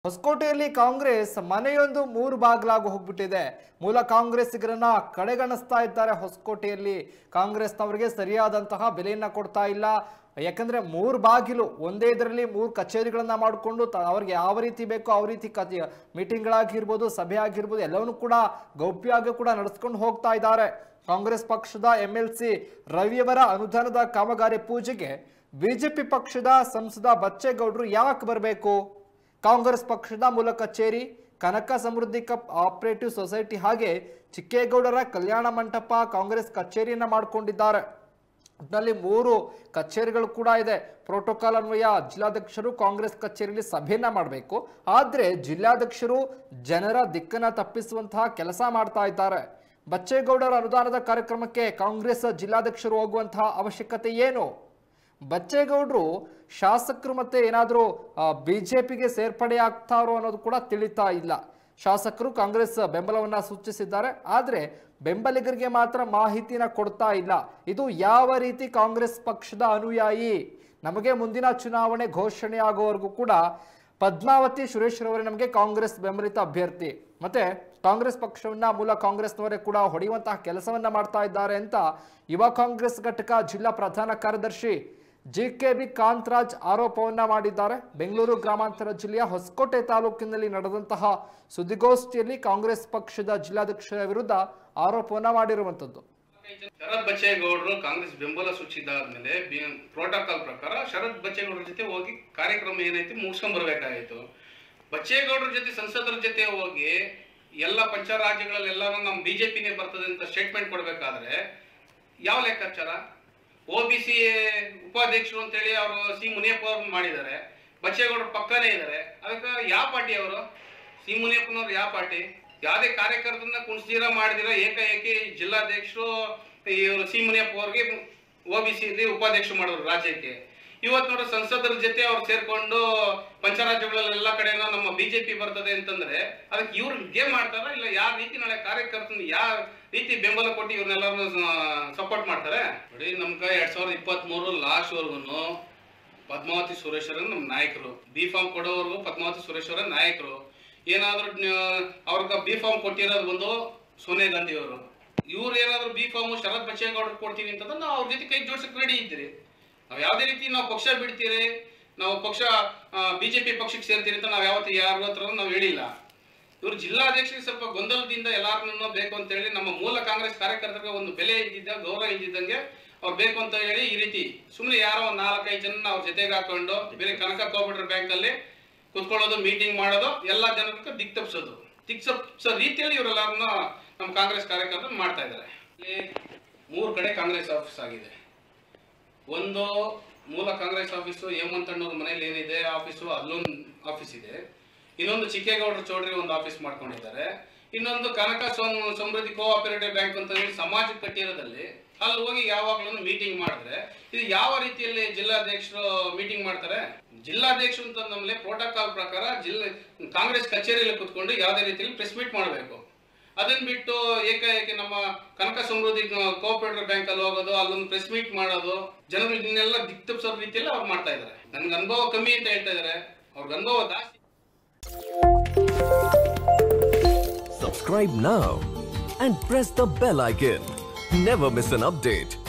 ಹೊಸಕೋಟೆಯಲ್ಲಿ ಕಾಂಗ್ರೆಸ್ ಮನೆಯೊಂದು ಮೂರು ಬಾಗಿಲಾಗಿ ಹೋಗ್ಬಿಟ್ಟಿದೆ ಮೂಲ ಕಾಂಗ್ರೆಸ್ಸಿಗರನ್ನ ಕಡೆಗಣಿಸ್ತಾ ಇದ್ದಾರೆ ಹೊಸಕೋಟೆಯಲ್ಲಿ ಕಾಂಗ್ರೆಸ್ನವರಿಗೆ ಸರಿಯಾದಂತಹ ಬೆಲೆಯನ್ನ ಕೊಡ್ತಾ ಇಲ್ಲ ಯಾಕಂದ್ರೆ ಮೂರು ಬಾಗಿಲು ಒಂದೇ ಇದರಲ್ಲಿ ಮೂರು ಕಚೇರಿಗಳನ್ನ ಮಾಡಿಕೊಂಡು ಅವ್ರಿಗೆ ಯಾವ ರೀತಿ ಬೇಕೋ ಆ ರೀತಿ ಕ ಮೀಟಿಂಗ್ಗಳಾಗಿರ್ಬೋದು ಸಭೆ ಆಗಿರ್ಬೋದು ಎಲ್ಲವನ್ನೂ ಕೂಡ ಗೌಪ್ಯವಾಗಿ ಕೂಡ ನಡೆಸ್ಕೊಂಡು ಹೋಗ್ತಾ ಇದ್ದಾರೆ ಕಾಂಗ್ರೆಸ್ ಪಕ್ಷದ ಎಂ ಎಲ್ ಸಿ ರವಿಯವರ ಅನುದಾನದ ಕಾಮಗಾರಿ ಪೂಜೆಗೆ ಬಿಜೆಪಿ ಪಕ್ಷದ ಸಂಸದ ಬಚ್ಚೇಗೌಡರು ಯಾಕೆ ಬರಬೇಕು ಕಾಂಗ್ರೆಸ್ ಪಕ್ಷದ ಮೂಲ ಕಚೇರಿ Kanaka Samruddhi cooperative society ಹಾಗೆ ಚಿಕ್ಕೇಗೌಡರ ಕಲ್ಯಾಣ ಮಂಟಪ ಕಾಂಗ್ರೆಸ್ ಕಚೇರಿಯನ್ನ ಮಾಡಿಕೊಂಡಿದ್ದಾರೆ ಒಟ್ನಲ್ಲಿ ಮೂರು ಕಚೇರಿಗಳು ಕೂಡ ಇದೆ ಪ್ರೋಟೋಕಾಲ್ ಅನ್ವಯ ಜಿಲ್ಲಾಧ್ಯಕ್ಷರು ಕಾಂಗ್ರೆಸ್ ಕಚೇರಿಯಲ್ಲಿ ಸಭೆಯನ್ನ ಮಾಡಬೇಕು ಆದ್ರೆ ಜಿಲ್ಲಾಧ್ಯಕ್ಷರು ಜನರ ದಿಕ್ಕನ್ನ ತಪ್ಪಿಸುವಂತಹ ಕೆಲಸ ಮಾಡ್ತಾ ಇದ್ದಾರೆ ಬಚ್ಚೇಗೌಡರ ಅನುದಾನದ ಕಾರ್ಯಕ್ರಮಕ್ಕೆ ಕಾಂಗ್ರೆಸ್ ಜಿಲ್ಲಾಧ್ಯಕ್ಷರು ಹೋಗುವಂತಹ ಅವಶ್ಯಕತೆ ಏನು ಬಚ್ಚೇಗೌಡರು ಶಾಸಕರು ಮತ್ತೆ ಏನಾದರೂ ಬಿಜೆಪಿಗೆ ಸೇರ್ಪಡೆ ಆಗ್ತಾರೋ ಅನ್ನೋದು ಕೂಡ ತಿಳಿತಾ ಇಲ್ಲ ಶಾಸಕರು ಕಾಂಗ್ರೆಸ್ ಬೆಂಬಲವನ್ನ ಸೂಚಿಸಿದ್ದಾರೆ ಆದರೆ ಬೆಂಬಲಿಗರಿಗೆ ಮಾತ್ರ ಮಾಹಿತಿನ ಕೊಡ್ತಾ ಇಲ್ಲ ಇದು ಯಾವ ರೀತಿ ಕಾಂಗ್ರೆಸ್ ಪಕ್ಷದ ಅನುಯಾಯಿ ನಮಗೆ ಮುಂದಿನ ಚುನಾವಣೆ ಘೋಷಣೆ ಆಗೋವರೆಗೂ ಕೂಡ ಪದ್ಮಾವತಿ ಸುರೇಶ್ ರವರೇ ನಮಗೆ ಕಾಂಗ್ರೆಸ್ ಬೆಂಬಲಿತ ಅಭ್ಯರ್ಥಿ ಮತ್ತೆ ಕಾಂಗ್ರೆಸ್ ಪಕ್ಷವನ್ನ ಮೂಲ ಕಾಂಗ್ರೆಸ್ನವರೇ ಕೂಡ ಹೊಡೆಯುವಂತಹ ಕೆಲಸವನ್ನ ಮಾಡ್ತಾ ಇದ್ದಾರೆ ಅಂತ ಯುವ ಕಾಂಗ್ರೆಸ್ ಘಟಕ ಜಿಲ್ಲಾ ಪ್ರಧಾನ ಕಾರ್ಯದರ್ಶಿ ಜಿ ಕೆ ಬಿ ಕಾಂತರಾಜ್ ಆರೋಪವನ್ನ ಮಾಡಿದ್ದಾರೆ ಬೆಂಗಳೂರು ಗ್ರಾಮಾಂತರ ಜಿಲ್ಲೆಯ ಹೊಸಕೋಟೆ ತಾಲೂಕಿನಲ್ಲಿ ನಡೆದಂತಹ ಸುದ್ದಿಗೋಷ್ಠಿಯಲ್ಲಿ ಕಾಂಗ್ರೆಸ್ ಪಕ್ಷದ ಜಿಲ್ಲಾಧ್ಯಕ್ಷರ ವಿರುದ್ಧ ಆರೋಪವನ್ನ ಮಾಡಿರುವಂತದ್ದು ಶರತ್ ಬಚ್ಚೇಗೌಡರು ಕಾಂಗ್ರೆಸ್ ಬೆಂಬಲ ಸೂಚಿಸಿದಾದ್ಮೇಲೆ ಪ್ರೋಟೋಕಾಲ್ ಪ್ರಕಾರ ಶರತ್ ಬಚ್ಚೇಗೌಡರ ಜೊತೆ ಹೋಗಿ ಕಾರ್ಯಕ್ರಮ ಏನೈತಿ ಮುಗಿಸ್ಕೊಂಡ್ ಬರ್ಬೇಕಾಗಿತ್ತು ಬಚ್ಚೇಗೌಡರ ಜೊತೆ ಸಂಸದರ ಜೊತೆ ಹೋಗಿ ಎಲ್ಲ ಪಂಚರಾಜ್ಯಗಳಲ್ಲೆಲ್ಲರೂ ನಮ್ಮ ಬಿಜೆಪಿನೇ ಬರ್ತದೆ ಅಂತ ಸ್ಟೇಟ್ಮೆಂಟ್ ಕೊಡ್ಬೇಕಾದ್ರೆ ಯಾವ ಲೆಕ್ಕಾಚಾರ ಒ ಬಿ ಸಿ ಉಪಾಧ್ಯಕ್ಷರು ಅಂತೇಳಿ ಅವರು ಸಿ ಮುನಿಯಪ್ಪ ಅವ್ರು ಮಾಡಿದ್ದಾರೆ ಬಚ್ಚೇಗೌಡರು ಪಕ್ಕನೇ ಇದ್ದಾರೆ ಅದಕ್ಕೆ ಯಾವ ಪಾರ್ಟಿ ಅವರು ಸಿ ಮುನಿಯಪ್ಪನವ್ರು ಯಾವ ಪಾರ್ಟಿ ಯಾವುದೇ ಕಾರ್ಯಕರ್ತರನ್ನ ಕುಣಿಸ್ದಿರ ಮಾಡಿದಿರ ಏಕಾಏಕಿ ಜಿಲ್ಲಾಧ್ಯಕ್ಷರು ಇವರು ಸಿ ಮುನಿಯಪ್ಪ ಅವ್ರಿಗೆ ಒ ಬಿ ಸಿ ಉಪಾಧ್ಯಕ್ಷರು ಮಾಡಿದ್ರು ರಾಜ್ಯಕ್ಕೆ ಇವತ್ತು ನೋಡ್ರಿ ಸಂಸದರ ಜೊತೆ ಅವ್ರು ಸೇರ್ಕೊಂಡು ಪಂಚರಾಜ್ಯಗಳೆಲ್ಲ ಕಡೆನ ನಮ್ಮ ಬಿಜೆಪಿ ಬರ್ತದೆ ಅಂತಂದ್ರೆ ಅದಕ್ಕೆ ಇವ್ರು ಗೇಮ್ ಮಾಡ್ತಾರ ಇಲ್ಲ ಯಾವ ರೀತಿ ನಾಳೆ ಕಾರ್ಯಕರ್ತನ ಯಾವ ರೀತಿ ಬೆಂಬಲ ಕೊಟ್ಟು ಇವ್ರನ್ನೆಲ್ಲರೂ ಸಪೋರ್ಟ್ ಮಾಡ್ತಾರೆ ನೋಡಿ ನಮ್ಗೆ ಎರಡ್ ಸಾವಿರದ ಇಪ್ಪತ್ತ್ ಮೂರು ಲಾಸ್ಟ್ ವರ್ಗುನು ಪದ್ಮಾವತಿ ಸುರೇಶ್ವರ ನಮ್ಮ ನಾಯಕರು ಬಿ ಫಾರ್ಮ್ ಕೊಡೋವರೆಗೂ ಪದ್ಮಾವತಿ ಸುರೇಶ್ವರ ನಾಯಕರು ಏನಾದ್ರೂ ಅವ್ರಿಗೆ ಬಿ ಫಾರ್ಮ್ ಕೊಟ್ಟಿರೋದು ಬಂದು ಸೋನಿಯಾ ಗಾಂಧಿ ಅವರು ಇವ್ರು ಏನಾದ್ರು ಬಿ ಫಾರ್ಮ್ ಶರತ್ ಬಚ್ಚೇಗೌಡರು ಕೊಡ್ತೀವಿ ಅಂತಂದ್ರೆ ನಾವು ಅವ್ರ ಜೊತೆ ಕೈ ಜೋಡ್ಸಕ್ ರೆಡಿ ಇದ್ದೀರಿ ನಾವು ಯಾವುದೇ ರೀತಿ ನಾವು ಪಕ್ಷ ಬಿಡ್ತೀರಿ ನಾವು ಪಕ್ಷ ಬಿಜೆಪಿ ಪಕ್ಷಕ್ಕೆ ಸೇರ್ತೀರಿ ಅಂತ ನಾವು ಯಾವತ್ತು ಯಾರ ಹತ್ರ ನಾವು ಹೇಳಿಲ್ಲ ಇವರು ಜಿಲ್ಲಾಧ್ಯಕ್ಷರಿಗೆ ಸ್ವಲ್ಪ ಗೊಂದಲದಿಂದ ಎಲ್ಲಾರನ್ನೂ ಬೇಕು ಅಂತ ಹೇಳಿ ನಮ್ಮ ಮೂಲ ಕಾಂಗ್ರೆಸ್ ಕಾರ್ಯಕರ್ತರಿಗೆ ಒಂದು ಬೆಲೆ ಇದ್ದಿದ್ದ ಗೌರವ ಇದ್ದಿದ್ದಂಗೆ ಅವ್ರು ಬೇಕು ಅಂತ ಹೇಳಿ ಈ ರೀತಿ ಸುಮ್ಮನೆ ಯಾರೋ ಒಂದು ನಾಲ್ಕೈದು ಜನ ಅವ್ರ ಜೊತೆಗೆ ಹಾಕೊಂಡು ಬೇರೆ ಕನಕ ಕೋಆಪರೇಟಿವ್ ಬ್ಯಾಂಕ್ ಅಲ್ಲಿ ಕುತ್ಕೊಳ್ಳೋದು ಮೀಟಿಂಗ್ ಮಾಡೋದು ಎಲ್ಲ ಜನಕ್ಕೆ ದಿಕ್ ತಪ್ಪಿಸೋದು ದಿಕ್ ತಪ್ಪಿಸೋ ರೀತಿಯಲ್ಲಿ ಇವರೆಲ್ಲರನ್ನ ನಮ್ಮ ಕಾಂಗ್ರೆಸ್ ಕಾರ್ಯಕರ್ತರು ಮಾಡ್ತಾ ಇದ್ದಾರೆ ಇಲ್ಲಿ ಮೂರು ಕಡೆ ಕಾಂಗ್ರೆಸ್ ಆಫೀಸ್ ಆಗಿದೆ ಒಂದು ಮೂಲ ಕಾಂಗ್ರೆಸ್ ಆಫೀಸು ಹೇಮಂತಣ್ಣವ್ರ ಮನೇಲಿ ಏನಿದೆ ಆಫೀಸು ಅಲ್ಲೊಂದು ಆಫೀಸ್ ಇದೆ ಇನ್ನೊಂದು ಚಿಕ್ಕೇಗೌಡರ ಚೌಧರಿ ಒಂದು ಆಫೀಸ್ ಮಾಡ್ಕೊಂಡಿದ್ದಾರೆ ಇನ್ನೊಂದು ಕನಕ ಸಂ- ಸಮೃದ್ಧಿ ಕೋಆಪರೇಟಿವ್ ಬ್ಯಾಂಕ್ ಅಂತ ಹೇಳಿ ಸಮಾಜ ಕಟ್ಟಿರೋದಲ್ಲಿ ಅಲ್ಲಿ ಹೋಗಿ ಯಾವಾಗ್ಲೂ ಮೀಟಿಂಗ್ ಮಾಡಿದ್ರೆ ಇದು ಯಾವ ರೀತಿಯಲ್ಲಿ ಜಿಲ್ಲಾಧ್ಯಕ್ಷರು ಮೀಟಿಂಗ್ ಮಾಡ್ತಾರೆ ಜಿಲ್ಲಾಧ್ಯಕ್ಷರು ಅಂತ ನಮ್ಮಲ್ಲಿ ಪ್ರೋಟೋಕಾಲ್ ಪ್ರಕಾರ ಜಿಲ್ಲೆ ಕಾಂಗ್ರೆಸ್ ಕಚೇರಿಯಲ್ಲಿ ಕುತ್ಕೊಂಡು ಯಾವುದೇ ರೀತಿಯಲ್ಲಿ ಪ್ರೆಸ್ ಮೀಟ್ ಮಾಡಬೇಕು ಅದನ್ನ ಬಿಟ್ಟು ಏಕಾಏಕಿ ನಮ್ಮ ಕನಕ ಸಮೃದ್ಧಿ ಕೋಆಪರೇಟಿವ್ ಬ್ಯಾಂಕ್ ಅಲ್ಲಿ ಹೋಗೋದು ಅಲ್ಲೊಂದು ಪ್ರೆಸ್ ಮೀಟ್ ಮಾಡೋದು ಜನರು ಇದನ್ನೆಲ್ಲ ದಿಕ್ ತಪ್ಪಿಸೋ ರೀತಿಯಲ್ಲಿ ಅವ್ರು ಮಾಡ್ತಾ ಇದ್ದಾರೆ ನನ್ಗೆ ಅನುಭವ ಕಮ್ಮಿ ಅಂತ ಹೇಳ್ತಾ ಇದ್ದಾರೆ ಅವ್ರಿಗೆ ಅನುಭವ ಜಾಸ್ತಿ Subscribe now and press the bell icon. Never miss an update.